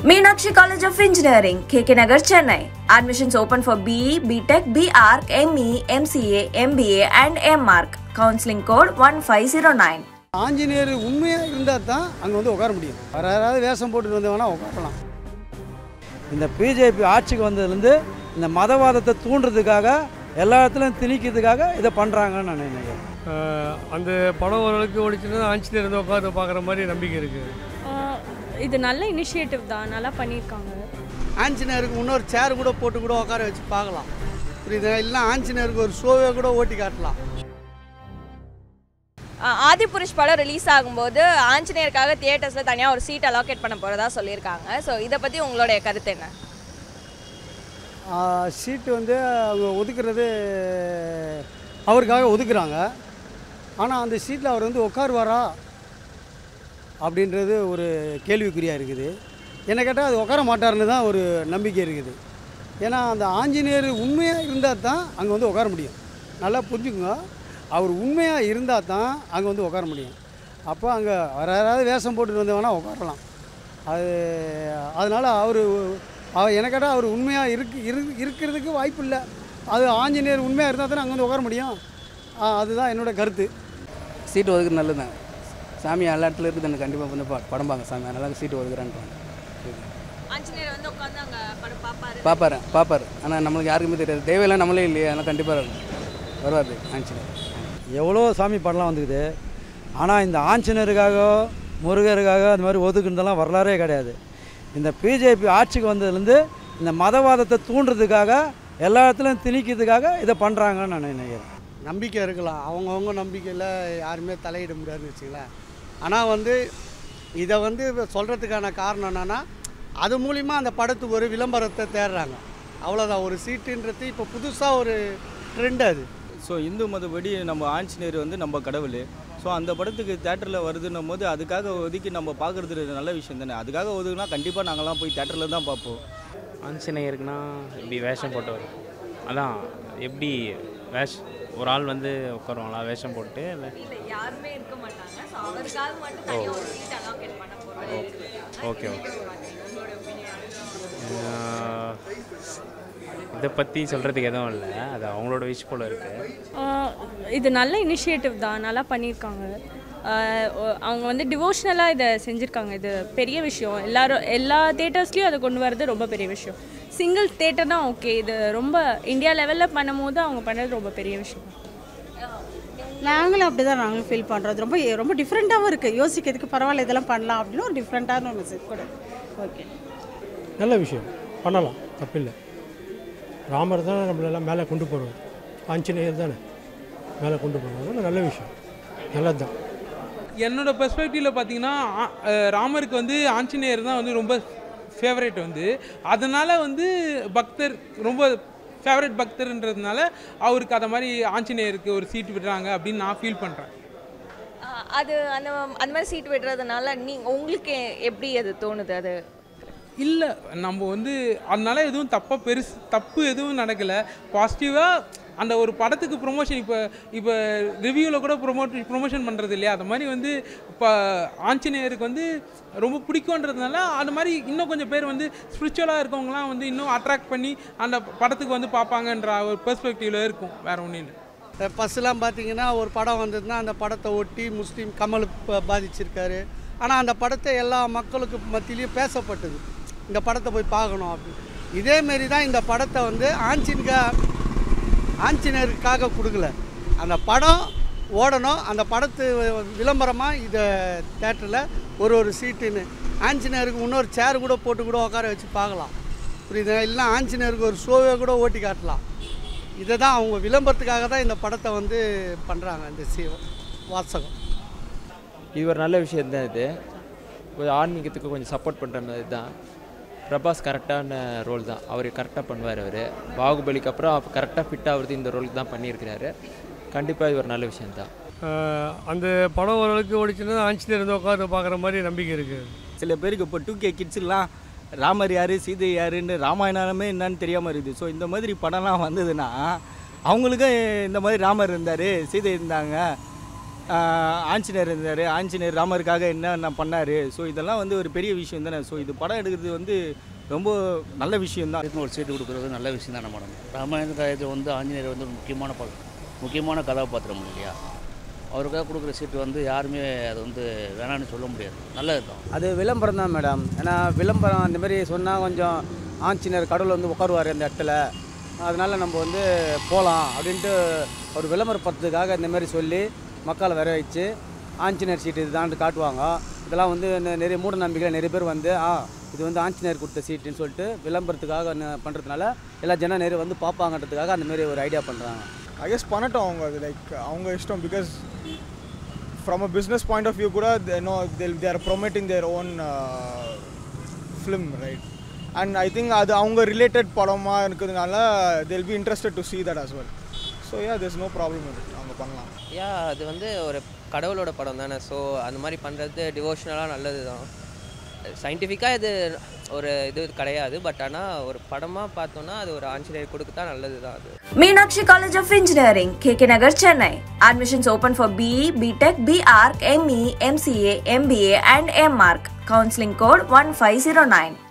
Meenakshi College of Engineering, KK Nagar, Chennai. Admissions open for BE, BTech, BArc, ME, MCA, MBA, and MArc. Counseling code 1509. Anjaneyar உண்மையாக இருந்தால் தான் அங்கே வந்து உட்கார முடியும் வேறு யாராவது வேஷம் போட்டுட்டு வந்தவனா உட்காரலாம் இந்த பிஜேபி ஆட்சிக்கு வந்ததுலேருந்து இந்த மதவாதத்தை தூண்டுறதுக்காக எல்லா இடத்துலையும் திணிக்கிறதுக்காக இதை பண்ணுறாங்கன்னு நான் நினைக்கிறேன் ஆஹ் அந்த படம் ஓரளவுக்கு ஓடிச்சுன்னா ஆஞ்சநேயர் வந்து உட்காந்து பார்க்குற மாதிரி நம்பிக்கை இருக்குது ஆஹ் இது நல்ல இனிஷியேட்டிவ் தான் நல்லா பண்ணியிருக்காங்க ஆஞ்சநேயருக்கு இன்னொரு சேர் கூட போட்டு கூட உட்கார வச்சு பார்க்கலாம் புரியுதா இல்லை ஆஞ்சநேயருக்கு ஒரு ஷோவே கூட ஓட்டி காட்டலாம் ஆஹ் ஆதிபுருஷ் படம் ரிலீஸ் ஆகும்போது ஆஞ்சநேயருக்காக தியேட்டர்ஸில் தனியாக ஒரு சீட் அலோகேட் பண்ண போகிறதா சொல்லியிருக்காங்க ஸோ இதை பற்றி உங்களுடைய கருத்து என்ன சீட்டு வந்து அவங்க ஒதுக்குறது அவருக்காக ஒதுக்குறாங்க ஆனால் அந்த சீட்டில் அவர் வந்து உட்காருவாரா அப்படின்றது ஒரு கேள்விக்குறியாக இருக்குது என்ன கேட்டால் அது உட்கார மாட்டாருன்னு தான் ஒரு நம்பிக்கை இருக்குது ஏன்னா அந்த ஆஞ்சநேயர் உண்மையாக இருந்தால் தான் அங்கே வந்து உட்கார முடியும் நல்லா புரிஞ்சுக்குங்க அவர் உண்மையாக இருந்தால் தான் அங்கே வந்து உட்கார முடியும் அப்போ அங்கே வேறு யாராவது வேஷம் போட்டுட்டு வந்து வேணால் உட்காரலாம் அது அதனால் அவர் அவர் என்ன கேட்டால் அவர் உண்மையாக இருக்கு இரு இருக்கிறதுக்கு வாய்ப்பு இல்லை அது ஆஞ்சநேயர் உண்மையாக இருந்தால் தானே அங்கே வந்து உட்கார முடியும் ஆ, அதுதான் என்னோட கருத்து சீட்டு ஒதுக்குறது நல்லதுதான் சாமி எல்லா இடத்துல இருக்குது எனக்கு கண்டிப்பாக வந்து பா- படம் பார்க்க சாமி அதனால சீட்டு ஒதுக்குறான்றாங்க ஆஞ்சநேயர் வந்து உட்காந்து அங்கே படம் பார்ப்பாரு பார்ப்பாரு பார்ப்பாரு ஆனால் நம்மளுக்கு யாருக்குமே தெரியாது தெய்வம்லாம் நம்மளே இல்லையே அதனால் கண்டிப்பாக வருவார் ஆஞ்சநேயர் எவ்வளோ சாமி படம்லாம் வந்துக்குது ஆனால் இந்த ஆஞ்சநேயருக்காக முருகருக்காக அந்த மாதிரி ஒதுக்குனதெல்லாம் வரலாறே கிடையாது இந்த பிஜேபி ஆட்சிக்கு வந்ததுலேருந்து இந்த மதவாதத்தை தூண்டுறதுக்காக எல்லா இடத்துலையும் திணிக்கிறதுக்காக இதை பண்ணுறாங்கன்னு நான் நினைக்கிறேன் நம்பிக்கை இருக்கலாம் அவங்கவுங்க நம்பிக்கையில் யாருமே தலையிட முடியாதுன்னு வச்சுங்களேன் ஆனால் வந்து இதை வந்து சொல்கிறதுக்கான காரணம் என்னென்னா அது மூலிமா அந்த படத்துக்கு ஒரு விளம்பரத்தை தேடுறாங்க அவ்வளோதான் ஒரு சீட்டுன்றது இப்போ புதுசாக ஒரு ட்ரெண்ட் அது ஸோ இந்து மதப்படி நம்ம ஆஞ்சநேயர் வந்து நம்ம கடவுள் ஸோ அந்த படத்துக்கு தேட்டரில் வருதுன்னும் போது அதுக்காக ஒதுக்கி நம்ம பார்க்குறது நல்ல விஷயம் தானே அதுக்காக ஒதுக்குனா கண்டிப்பாக நாங்கள்லாம் போய் தேட்டரில் தான் பார்ப்போம் ஆஞ்சநேயருக்குன்னா இப்படி வேஷம் போட்டவர் அதான் எப்படி வேஷ் ஒரு ஆள் வந்து உட்காருவாங்களா வேஷம் போட்டு இல்லை இல்லை யாருமே இருக்க மாட்டாங்க ஸோ அவருக்காக மட்டும் தனியாக ஒரு சீட் அலோகேட் பண்ண போகிறோம் ஓகே ஓகே இதை பற்றி சொல்கிறதுக்கு எதுவும் இல்லை அது அவங்களோட விஷ் போல் இருக்குது ஆஹ் இது நல்ல இனிஷியேட்டிவ் தான் நல்லா பண்ணியிருக்காங்க ஆஹ் ஒ- அவங்க வந்து டிவோஷ்னலாக இதை செஞ்சுருக்காங்க இது பெரிய விஷயம் எல்லாரும் எல்லா தேட்டர்ஸ்லேயும் அதை கொண்டு வரது ரொம்ப பெரிய விஷயம் சிங்கிள் தேட்டர்னா ஓகே இது ரொம்ப இந்தியா லெவலில் பண்ணும்போது அவங்க பண்ணுறது ரொம்ப பெரிய விஷயம் நாங்களும் அப்படி தான் நாங்களும் ஃபீல் பண்ணுறோம் ரொம்ப ரொம்ப டிஃப்ரெண்ட்டாகவும் இருக்குது யோசிக்கிறதுக்கு பரவாயில்ல இதெல்லாம் பண்ணலாம் அப்படின்னு ஒரு டிஃப்ரெண்ட்டான ஒரு மெசேஜ் கூட ஓகே நல்ல விஷயம் பண்ணலாம் தப்பில்லை ராமர் தானே நம்மளெல்லாம் மேலே கொண்டு போகிறோம் ஆஞ்சநேயர் தானே மேலே கொண்டு போகிறோம் அதனால நல்ல விஷயம் நல்லது தான் என்னோட பெர்ஸ்பெக்டிவில் பார்த்தீங்கன்னா ஆ- அஹ் ராமருக்கு வந்து ஆஞ்சநேயர் தான் வந்து ரொம்ப ஃபேவரேட் வந்து அதனால் வந்து பக்தர் ரொம்ப ஃபேவரட் பக்தர்ன்றதுனால அவருக்கு அதை மாதிரி ஆஞ்சநேயருக்கு ஒரு சீட் விடுறாங்க அப்படின்னு நான் ஃபீல் பண்ணுறேன் ஆஹ் அது அந்த அந்த மாதிரி சீட் விடுறதுனால நீ உங்களுக்கு எப்படி அது தோணுது அது இல்லை நம்ம வந்து அதனால எதுவும் தப்பாக பெருசு தப்பு எதுவும் நடக்கலை பாசிட்டிவாக அந்த ஒரு படத்துக்கு ப்ரொமோஷன் இப்போ இப்போ ரிவ்யூவில் கூட ப்ரொமோட் ப்ரொமோஷன் பண்ணுறது இல்லையா அது மாதிரி வந்து இப்போ ஆஞ்சநேயருக்கு வந்து ரொம்ப பிடிக்குன்றதுனால அது மாதிரி இன்னும் கொஞ்சம் பேர் வந்து ஸ்பிரிச்சுவலாக இருக்கவங்களாம் வந்து இன்னும் அட்ராக்ட் பண்ணி அந்த படத்துக்கு வந்து பார்ப்பாங்கன்ற ஒரு பெர்ஸ்பெக்டிவில் இருக்கும் வேறு ஒன்றும் இல்லை பஸ்ஸெலாம் பார்த்தீங்கன்னா ஒரு படம் வந்ததுன்னா அந்த படத்தை ஒட்டி முஸ்லீம் கமல் ப- பாதிச்சிருக்காரு ஆனால் அந்த படத்தை எல்லா மக்களுக்கு மத்தியிலையும் பேசப்பட்டது இந்த படத்தை போய் பார்க்கணும் அப்படின்னு இதேமாரி தான் இந்த படத்தை வந்து ஆஞ்சின்கா ஆஞ்சநேயருக்காக கொடுக்கல அந்த படம் ஓடணும் அந்த படத்து விளம்பரமாக இதை தேட்டரில் ஒரு ஒரு சீட்டுன்னு ஆஞ்சநேயருக்கு இன்னொரு சேர் கூட போட்டு கூட உட்கார வச்சு பார்க்கலாம் புரியுதா இல்லை ஆஞ்சநேயருக்கு ஒரு ஷோவே கூட ஓட்டி காட்டலாம் இதை தான் அவங்க விளம்பரத்துக்காக தான் இந்த படத்தை வந்து பண்ணுறாங்க இந்த சி வாசகம் இது ஒரு நல்ல விஷயந்தான் இது கொஞ்சம் ஆன்மீகத்துக்கு கொஞ்சம் சப்போர்ட் பண்ணுற மாதிரி தான் பிரபாஸ் கரெக்டான ரோல் தான் அவர் கரெக்டாக பண்ணுவார் அவர் பாகுபலிக்கு அப்புறம் கரெக்டாக ஃபிட் ஆகுறது இந்த ரோலுக்கு தான் பண்ணியிருக்கிறாரு கண்டிப்பாக இது ஒரு நல்ல விஷயந்தான் ஆஹ் அந்த படம் ஓரளவுக்கு ஓடிச்சுன்னா ஆஞ்சநேயர் வந்து உட்காந்து பார்க்குற மாதிரி நம்பிக்கை இருக்குது சில பேருக்கு இப்போ டூ கே கிட்ஸுக்கெலாம் ராமர் யார் சீதை யாருன்னு ராமாயணமே என்னன்னு தெரியாமல் இருக்குது ஸோ இந்த மாதிரி படம்லாம் வந்ததுன்னா அவங்களுக்கும் இந்த மாதிரி ராமர் இருந்தார் சீதை இருந்தாங்க ஆஹ் ஆஞ்சநேயர் இருந்தார் ஆஞ்சநேயர் ராமருக்காக என்னென்ன பண்ணார் ஸோ இதெல்லாம் வந்து ஒரு பெரிய விஷயம் தானே ஸோ இது படம் எடுக்கிறது வந்து ரொம்ப நல்ல விஷயம் தான் ஒரு சீட்டு கொடுக்குறது நல்ல விஷயம் தானே மேடம் ராமாயண காயத்தில் வந்து ஆஞ்சநேயர் வந்து ஒரு முக்கியமான ப முக்கியமான கதாபாத்திரம் இல்லையா அவருக்காக கொடுக்குற சீட்டு வந்து யாருமே அது வந்து வேணான்னு சொல்ல முடியாது நல்லது தான் அது விளம்பரம் தான் மேடம் ஏன்னா விளம்பரம் அந்த மாதிரி சொன்னால் கொஞ்சம் ஆஞ்சநேயர் கடவுள் வந்து உட்காருவார் அந்த இடத்துல அதனால நம்ம வந்து போகலாம் அப்படின்ட்டு ஒரு விளம்பரப்படுத்துறதுக்காக இந்த மாதிரி சொல்லி மக்களை வர வச்சு ஆஞ்சநேயர் சீட்டு இதுதான் காட்டுவாங்க இதெல்லாம் வந்து நெ- நிறைய மூட நம்பிக்கையில் நிறைய பேர் வந்து ஆ இது வந்து ஆஞ்சநேயர் கொடுத்த சீட்டுன்னு சொல்லிட்டு விளம்பரத்துக்காக பண்ணுறதுனால எல்லா ஜனம் நிறைய வந்து பார்ப்பாங்கன்றதுக்காக அந்த மாதிரி ஒரு ஐடியா பண்ணுறாங்க ஐ கெஸ் பண்ணட்டும் அவங்க அது லைக் அவங்க இஷ்டம் because from a business point of view கூட no they'll they're promoting their own film right and I think அது அவங்க ரிலேட்டட் படமாக இருக்கிறதுனால they'll be interested to see that as well so yeah there's no problem with it அவங்க பண்ணலாம் யா அது வந்து ஒரு கடவுளோட படம் தானே ஸோ அந்த மாதிரி பண்ணுறது டிவோஷனலாக நல்லது தான் சயின்டிஃபிக்காக இது ஒரு இது கிடையாது பட் ஆனால் ஒரு படமாக பார்த்தோன்னா அது ஒரு ஆஞ்சநேயர் கொடுக்க தான் நல்லது தான் அது Meenakshi College of Engineering, KK Nagar, Chennai. Admissions open for BE, BTech, BArc, ME, MCA, MBA, and MArc. Counseling code 1509.